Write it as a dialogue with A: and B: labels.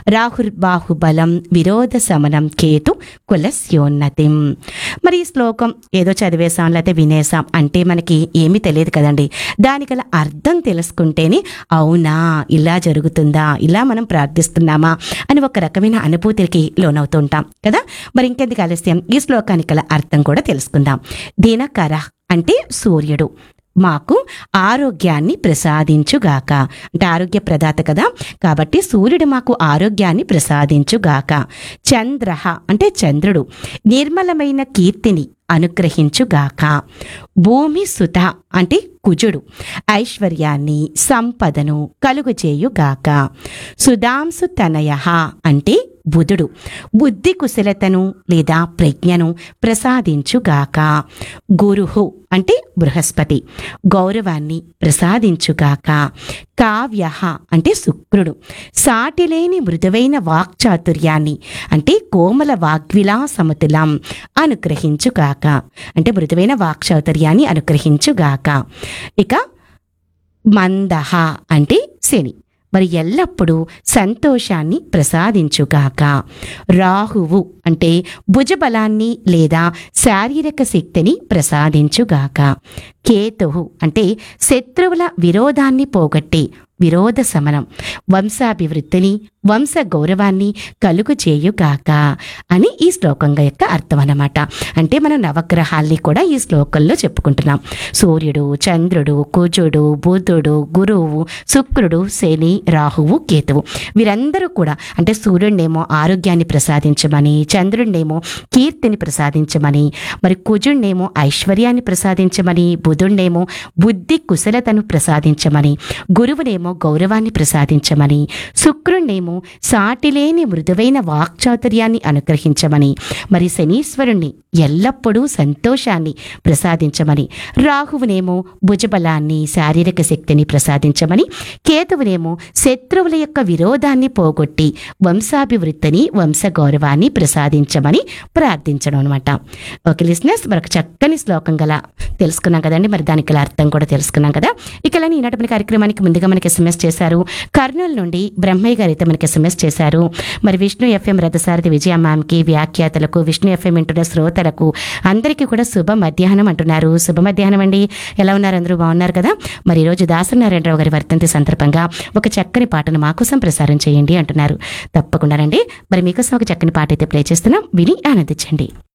A: రాహుర్బాహుబలం విరోధ సమనం కేతు కులస్యోన్నతిం మరి ఈ శ్లోకం ఏదో చదివేశాం లేకపోతే వినేసాం అంటే మనకి ఏమీ తెలియదు కదండి దానికి గల అర్థం తెలుసుకుంటేనే అవునా ఇలా జరుగుతుందా ఇలా మనం ప్రార్థిస్తున్నామా అని ఒక రకమైన అనుభూతికి లోనవుతుంటాం కదా మరి ఇంకెందుకు ఆలస్యం ఈ శ్లోకానికి గల అర్థం కూడా తెలుసుకుందాం దినకర అంటే సూర్యుడు మాకు ఆరోగ్యాన్ని ప్రసాదించుగాక అంటే ఆరోగ్య ప్రదాత కదా కాబట్టి సూర్యుడు మాకు ఆరోగ్యాన్ని ప్రసాదించుగాక చంద్ర అంటే చంద్రుడు నిర్మలమైన కీర్తిని అనుగ్రహించుగాక భూమి సుత అంటే కుజుడు ఐశ్వర్యాన్ని సంపదను కలుగుచేయుగాక సుధాంసు తనయ అంటే బుధుడు బుద్ధి కుశలతను లేదా ప్రజ్ఞను ప్రసాదించుగాక గురుహు అంటే బృహస్పతి గౌరవాన్ని ప్రసాదించుగాక కావ్య అంటే శుక్రుడు సాటిలేని మృదువైన వాక్చాతుర్యాన్ని అంటే కోమల వాగ్విలాసమతులం అనుగ్రహించుగాక అంటే మృదువైన వాక్చాతుర్యాన్ని అనుగ్రహించుగాక ఇక మందహ అంటే శని మరి ఎల్లప్పుడూ సంతోషాన్ని ప్రసాదించుగాక రాహువు అంటే భుజబలాన్ని లేదా శారీరక శక్తిని ప్రసాదించుగాక కేతువు అంటే శత్రువుల విరోధాన్ని పోగొట్టి విరోధ సమనం వంశాభివృద్ధిని వంశ గౌరవాన్ని కలుగు చేయుగాక అని ఈ శ్లోకం యొక్క అర్థం అన్నమాట అంటే మనం నవగ్రహాల్ని కూడా ఈ శ్లోకంలో చెప్పుకుంటున్నాం సూర్యుడు చంద్రుడు కుజుడు బుధుడు గురువు శుక్రుడు శని రాహువు కేతువు వీరందరూ కూడా అంటే సూర్యుడినేమో ఆరోగ్యాన్ని ప్రసాదించమని చంద్రుడినేమో కీర్తిని ప్రసాదించమని మరి కుజుడినేమో ఐశ్వర్యాన్ని ప్రసాదించమని బుధుడినేమో బుద్ధి కుశలతను ప్రసాదించమని గురువునేమో గౌరవాన్ని ప్రసాదించమని శుక్రుణ్ణేమో సాటిలేని మృదువైన వాక్చాతుర్యాన్ని అనుగ్రహించమని మరి శనీశ్వరుణ్ణి ఎల్లప్పుడూ సంతోషాన్ని ప్రసాదించమని రాహువునేమో భుజబలాన్ని శారీరక శక్తిని ప్రసాదించమని కేతువునేమో శత్రువుల యొక్క విరోధాన్ని పోగొట్టి వంశాభివృద్ధిని వంశ గౌరవాన్ని ప్రసాదించమని ప్రార్థించడం అనమాట ఓకే లిస్నెస్ మరొక చక్కని శ్లోకం గల తెలుసుకున్నాం కదండి మరి దానికి గల అర్థం కూడా తెలుసుకున్నాం కదా ఇక ఇలా ఈనాటి మన కార్యక్రమానికి ముందుగా మనకి ఎస్ఎంఎస్ చేశారు కర్నూలు నుండి బ్రహ్మయ్య గారు అయితే మనకి ఎస్ఎంఎస్ చేశారు మరి విష్ణు ఎఫ్ఎం రథసారథి విజయ మ్యామ్కి వ్యాఖ్యాతలకు విష్ణు ఎఫ్ఎం వింటున్న శ్రోతలకు అందరికీ కూడా శుభ మధ్యాహ్నం అంటున్నారు శుభ మధ్యాహ్నం అండి ఎలా ఉన్నారు అందరూ బాగున్నారు కదా మరి ఈరోజు దాసనారాయణరావు గారి వర్ధంతి సందర్భంగా ఒక చక్కని పాటను మా కోసం ప్రసారం చేయండి అంటున్నారు తప్పకుండానండి మరి మీకోసం ఒక చక్కని పాట అయితే ప్లే చేస్తున్నాం విని ఆనందించండి